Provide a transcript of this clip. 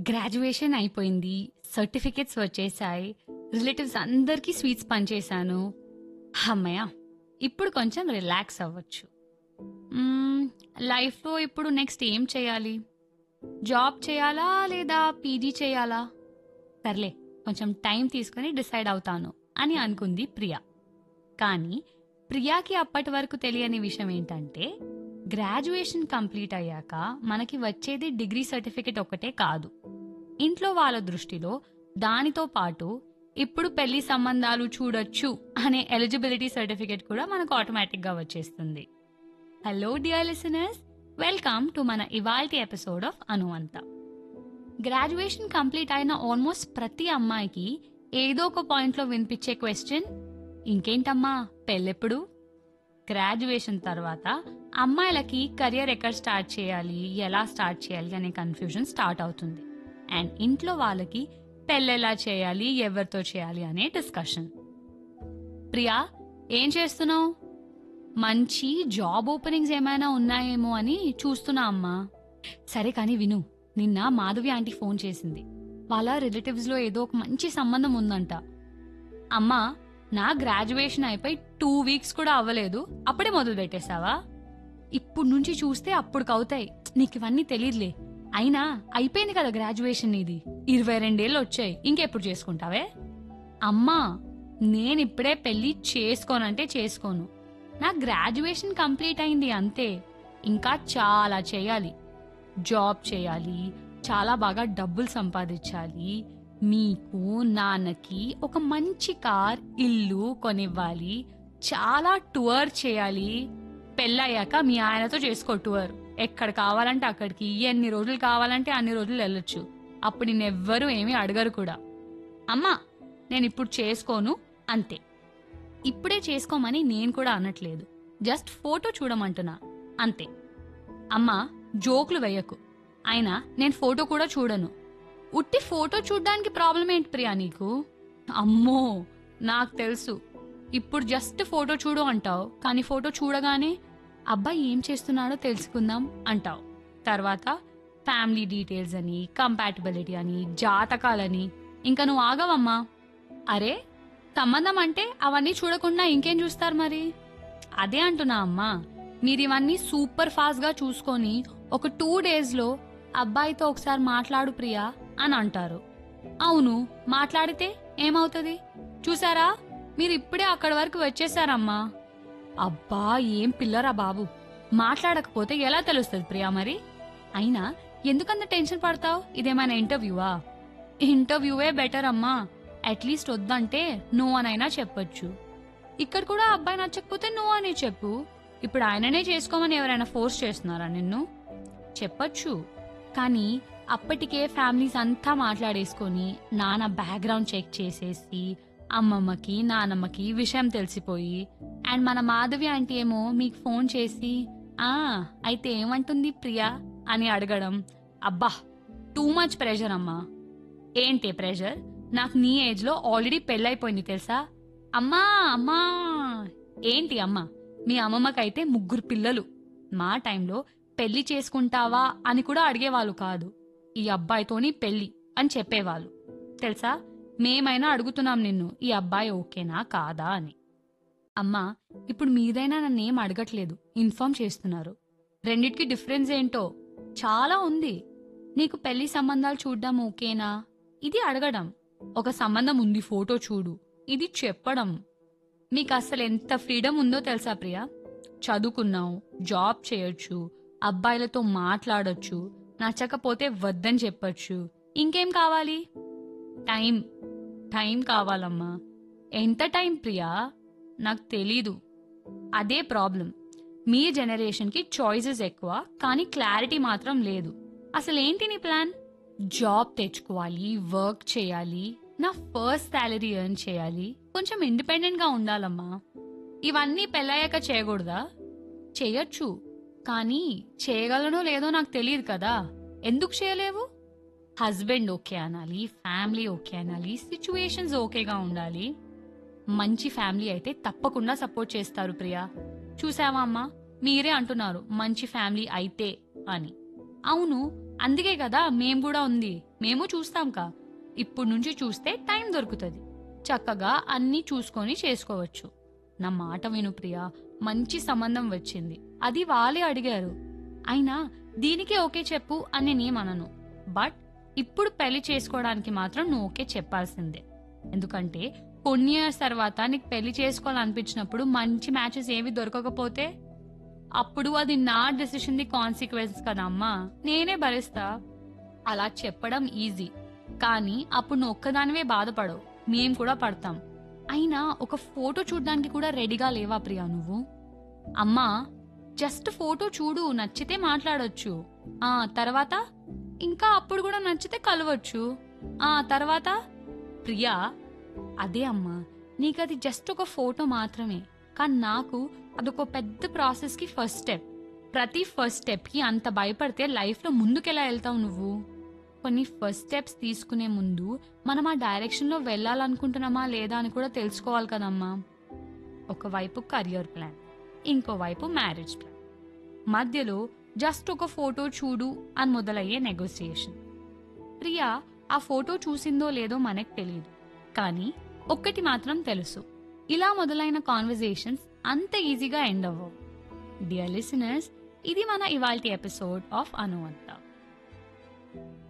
graduation అయిపోయింది certificates వచ్చేసాయి relatives అందరికీ స్వీట్స్ పంచేశాను అమ్మయ్య ఇప్పుడు కొంచెం రిలాక్స్ అవ్వచ్చు మ్మ్, లైఫ్లో ఇప్పుడు నెక్స్ట్ ఏం చేయాలి జాబ్ చేయాలా లేదా పీజీ చేయాలా సర్లే కొంచెం టైం తీసుకొని డిసైడ్ అవుతాను అని అనుకుంది ప్రియా కానీ ప్రియాకి అప్పటి వరకు తెలియని విషయం ఏంటంటే గ్రాడ్యుయేషన్ కంప్లీట్ అయ్యాక మనకి వచ్చేది డిగ్రీ సర్టిఫికెట్ ఒక్కటే కాదు ఇంట్లో వాళ్ళ దృష్టిలో దానితో పాటు ఇప్పుడు పెళ్లి సంబంధాలు చూడొచ్చు అనే ఎలిజిబిలిటీ సర్టిఫికెట్ కూడా మనకు ఆటోమేటిక్గా వచ్చేస్తుంది hello dear listeners welcome to మన ఇవాల్టి ఎపిసోడ్ ఆఫ్ అనువంత గ్రాడ్యుయేషన్ కంప్లీట్ అయిన ఆల్మోస్ట్ ప్రతి అమ్మాయికి ఏదో ఒక పాయింట్లో వినిపించే క్వశ్చన్ ఇంకేంటమ్మా పెళ్ళెప్పుడు గ్రాడ్యుయేషన్ తర్వాత అమ్మాయిలకి కెరియర్ ఎక్కడ స్టార్ట్ చేయాలి ఎలా స్టార్ట్ చేయాలి అనే కన్ఫ్యూజన్ స్టార్ట్ అవుతుంది అండ్ ఇంట్లో వాళ్ళకి పెళ్ళెలా చేయాలి ఎవరితో చేయాలి అనే డిస్కషన్ ప్రియా ఏం చేస్తున్నావు మంచి జాబ్ ఓపెనింగ్స్ ఏమైనా ఉన్నాయేమో అని చూస్తున్నా అమ్మా సరే కానీ విను నిన్న మాధవి ఆంటీ ఫోన్ చేసింది వాళ్ళ రిలేటివ్స్ లో ఏదో ఒక మంచి సంబంధం ఉందంట అమ్మా నా గ్రాడ్యుయేషన్ అయిపోయి టూ వీక్స్ కూడా అవ్వలేదు అప్పుడే మొదలు పెట్టేశావా ఇప్పుడు నుంచి చూస్తే అప్పుడు అవుతాయి నీకు ఇవన్నీ తెలియదులే అయినా అయిపోయింది కదా గ్రాడ్యుయేషన్ ఇది ఇరవై రెండేళ్ళు వచ్చాయి ఇంకెప్పుడు చేసుకుంటావే అమ్మా నేనిప్పుడే పెళ్లి చేసుకోనంటే చేసుకోను నా గ్రాడ్యుయేషన్ కంప్లీట్ అయింది అంతే ఇంకా చాలా చేయాలి జాబ్ చేయాలి చాలా బాగా డబ్బులు సంపాదించాలి మీకు నాన్నకి ఒక మంచి కార్ ఇల్లు కొనివ్వాలి చాలా టూర్ చేయాలి పెళ్ళయ్యాక మీ ఆయనతో చేసుకో టూర్ ఎక్కడ కావాలంటే అక్కడికి ఎన్ని రోజులు కావాలంటే అన్ని రోజులు వెళ్ళొచ్చు అప్పుడు నిన్నెవ్వరూ ఏమీ అడగరు కూడా అమ్మా నేను ఇప్పుడు చేసుకోను అంతే ఇప్పుడే చేసుకోమని నేను కూడా అనట్లేదు జస్ట్ ఫోటో చూడమంటున్నా అంతే అమ్మా జోకులు వేయకు అయినా నేను ఫోటో కూడా చూడను ఉట్టి ఫోటో చూడ్డానికి ప్రాబ్లం ఏంటి ప్రియా నీకు అమ్మో నాకు తెలుసు ఇప్పుడు జస్ట్ ఫోటో చూడు అంటావు కానీ ఫోటో చూడగానే అబ్బాయి ఏం చేస్తున్నాడో తెలుసుకుందాం అంటావు తర్వాత ఫ్యామిలీ డీటెయిల్స్ అని కంపాటబిలిటీ అని జాతకాలని ఇంకా నువ్వు ఆగవమ్మా అరే సంబంధం అంటే అవన్నీ చూడకుండా ఇంకేం చూస్తారు మరి అదే అంటున్నా అమ్మా మీరు ఇవన్నీ సూపర్ ఫాస్ట్ గా చూసుకొని ఒక టూ డేస్ లో అబ్బాయితో ఒకసారి మాట్లాడు ప్రియా అని అంటారు అవును మాట్లాడితే ఏమవుతుంది చూసారా మీరు ఇప్పుడే అక్కడి వరకు వచ్చేసారమ్మా అబ్బా ఏం పిల్లరా బాబు మాట్లాడకపోతే ఎలా తెలుస్తుంది ప్రియా మరి అయినా ఎందుకంత టెన్షన్ పడతావు ఇదేమైనా ఇంటర్వ్యూవా ఇంటర్వ్యూవే బెటర్ అమ్మా అట్లీస్ట్ వద్దంటే నో అనైనా చెప్పొచ్చు ఇక్కడ కూడా అబ్బాయి నచ్చకపోతే నో అని చెప్పు ఇప్పుడు ఆయననే చేసుకోమని ఎవరైనా ఫోర్స్ చేస్తున్నారా నిన్ను చెప్పొచ్చు కానీ అప్పటికే ఫ్యామిలీస్ అంతా మాట్లాడేసుకొని నాన్న బ్యాక్గ్రౌండ్ చెక్ చేసేసి అమ్మమ్మకి నానమ్మకి విషయం తెలిసిపోయి అండ్ మన మాధవి ఆంటీ ఏమో మీకు ఫోన్ చేసి ఆ అయితే ఏమంటుంది ప్రియా అని అడగడం అబ్బా టూ మచ్ ప్రెషర్ అమ్మా ఏంటి ప్రెషర్ నాకు నీ ఏజ్ లో ఆల్రెడీ పెళ్ళైపోయింది తెలుసా అమ్మా అమ్మా ఏంటి అమ్మా మీ అమ్మమ్మకైతే ముగ్గురు పిల్లలు మా టైంలో పెళ్లి చేసుకుంటావా అని కూడా అడిగేవాళ్ళు కాదు ఈ అబ్బాయితోని పెళ్లి అని చెప్పేవాళ్ళు తెలుసా మేమైనా అడుగుతున్నాం నిన్ను ఈ అబ్బాయి ఓకేనా కాదా అని అమ్మా ఇప్పుడు మీరైనా నన్ను ఏం అడగట్లేదు ఇన్ఫార్మ్ చేస్తున్నారు రెండిటికి డిఫరెన్స్ ఏంటో చాలా ఉంది నీకు పెళ్లి సంబంధాలు చూడడం ఓకేనా ఇది అడగడం ఒక సంబంధం ఉంది ఫోటో చూడు ఇది చెప్పడం మీకు అసలు ఎంత ఫ్రీడమ్ ఉందో తెలుసా ప్రియా చదువుకున్నావు జాబ్ చేయొచ్చు అబ్బాయిలతో మాట్లాడొచ్చు నచ్చకపోతే వద్దని చెప్పొచ్చు ఇంకేం కావాలి టైం టైం కావాలమ్మా ఎంత టైం ప్రియా నాకు తెలీదు అదే ప్రాబ్లం మీ జనరేషన్కి చాయిసెస్ ఎక్కువ కానీ క్లారిటీ మాత్రం లేదు అసలు ఏంటి నీ ప్లాన్ జాబ్ తెచ్చుకోవాలి వర్క్ చేయాలి నా ఫస్ట్ శాలరీ ఎర్న్ చేయాలి కొంచెం ఇండిపెండెంట్ గా ఉండాలమ్మా ఇవన్నీ పెళ్ళయ్యాక చేయకూడదా చేయొచ్చు కానీ చేయగలనో లేదో నాకు తెలియదు కదా ఎందుకు చేయలేవు హస్బెండ్ ఓకే అనాలి ఫ్యామిలీ ఓకే అనాలి సిచ్యువేషన్స్ ఓకేగా ఉండాలి మంచి ఫ్యామిలీ అయితే తప్పకుండా సపోర్ట్ చేస్తారు ప్రియా చూసావా అమ్మా మీరే అంటున్నారు మంచి ఫ్యామిలీ అయితే అని అవును అందుకే కదా మేము కూడా ఉంది మేము చూస్తాం కా ఇప్పుడు నుంచి చూస్తే టైం దొరుకుతుంది చక్కగా అన్నీ చూసుకొని చేసుకోవచ్చు నా మాట విను ప్రియా మంచి సంబంధం వచ్చింది అది వాళ్ళే అడిగారు అయినా దీనికే ఓకే చెప్పు అని నేనేమనను బట్ ఇప్పుడు పెళ్లి చేసుకోవడానికి మాత్రం నువ్వు ఓకే చెప్పాల్సిందే ఎందుకంటే కొన్ని ఇయర్స్ తర్వాత నీకు పెళ్లి చేసుకోవాలనిపించినప్పుడు మంచి మ్యాచెస్ ఏవి దొరకకపోతే అప్పుడు అది నా డెసిషన్ ది కాన్సిక్వెన్స్ కదమ్మా నేనే భరిస్తా అలా చెప్పడం ఈజీ కానీ అప్పుడు నువ్వు ఒక్కదానివే బాధపడవు మేం కూడా పడతాం అయినా ఒక ఫోటో చూడడానికి కూడా రెడీగా లేవా ప్రియా నువ్వు అమ్మా జస్ట్ ఫోటో చూడు నచ్చితే మాట్లాడొచ్చు ఆ తర్వాత ఇంకా అప్పుడు కూడా నచ్చితే కలవచ్చు ఆ తర్వాత ప్రియా అదే అమ్మా నీకు అది జస్ట్ ఒక ఫోటో మాత్రమే కానీ నాకు అదొక పెద్ద ప్రాసెస్కి ఫస్ట్ స్టెప్ ప్రతి ఫస్ట్ స్టెప్కి అంత భయపడితే లైఫ్లో ముందుకెలా వెళ్తావు నువ్వు కొన్ని ఫస్ట్ స్టెప్స్ తీసుకునే ముందు మనం ఆ డైరెక్షన్లో వెళ్ళాలనుకుంటున్నామా లేదా అని కూడా తెలుసుకోవాలి కదమ్మా ఒకవైపు కెరియర్ ప్లాన్ ఇంకోవైపు మ్యారేజ్ ప్లాన్ మధ్యలో జస్ట్ ఒక ఫోటో చూడు అని మొదలయ్యే నెగోసియేషన్ ప్రియా ఆ ఫోటో చూసిందో లేదో మనకు తెలియదు కానీ ఒక్కటి మాత్రం తెలుసు ఇలా మొదలైన కాన్వర్జేషన్స్ అంత ఈజీగా ఎండ్ అవ్వవు డియర్ లిసనర్స్ ఇది మన ఇవాల్టి ఎపిసోడ్ ఆఫ్ అనువంత